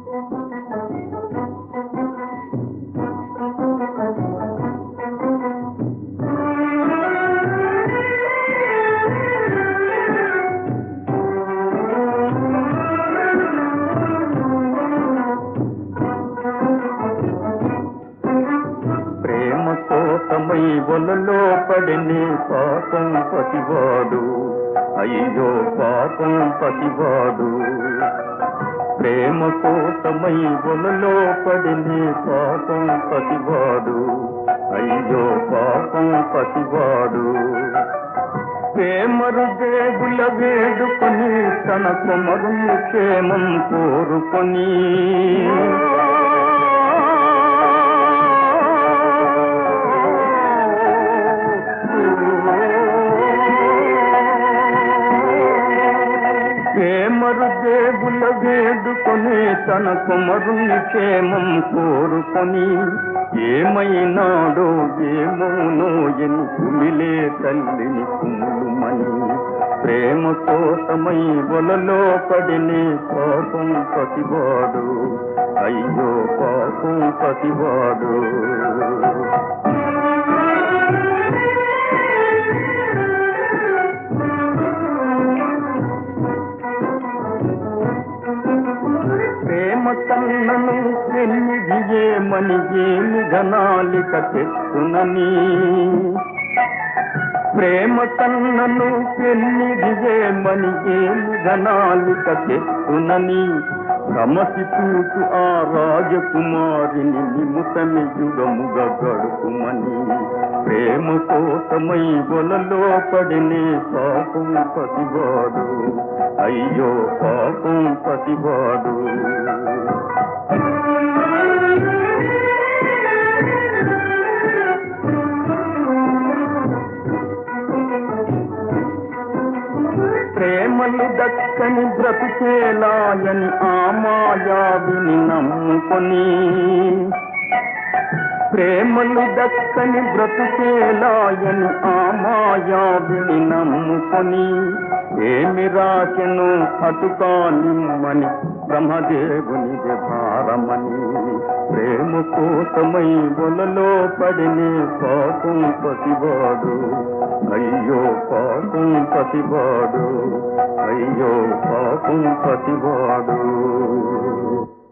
ప్రేమ కోసమై వలలో పడిని పాపం పతివాడు అయ్యో పాపం పతివాడు ప్రేమ కోసమై వలలో పడిని పాపం పతివాడు అయ్యో పాపం పతివాడు ప్రేమరు దేవుల వేడుకొని తన కుమరుని క్షేమం కోరుకొని ప్రేమరు దేవుల వేడుకొని తన కుమరుని క్షేమం కోరుకొని ఏమైనాడో ఏమోనో ఎని కుమిలే తల్లిని కుములుమని ప్రేమ కోసమై వలలో పడిని పాపం పతివాడు అయ్యో పాపం పతివాడు ప్రేమ కన్నను పెన్నిదియేమని ఏమి ఘనాలిక తెచ్చునని ప్రేమ కన్నను పెన్నిదియేమని ఏమి ఘనాలిక తెచ్చునని రమసి చూచు ఆ రాజకుమారిని నిముతని యుగముగ గడుపుమని ప్రేమ కోసమై వలలో పడినే పాపం పతివాడు అయ్యో పాపం పతివాడు ప్రేమలు దక్కని బ్రతుకేలాయని ఆ మాయావిని నమ్ముకొని ప్రేమలు దక్కని బ్రతుకేలాయని ఆ మాయావిని నమ్ముకొని ఏమి రాకెను అటుకా నిమ్మని బ్రహ్మదేవునిది భారమని ప్రేమ కోసమై వలలో పడిని పాపం పతివాడు అయ్యో పాపం పతివాడు అయ్యో పాపం పతివాడు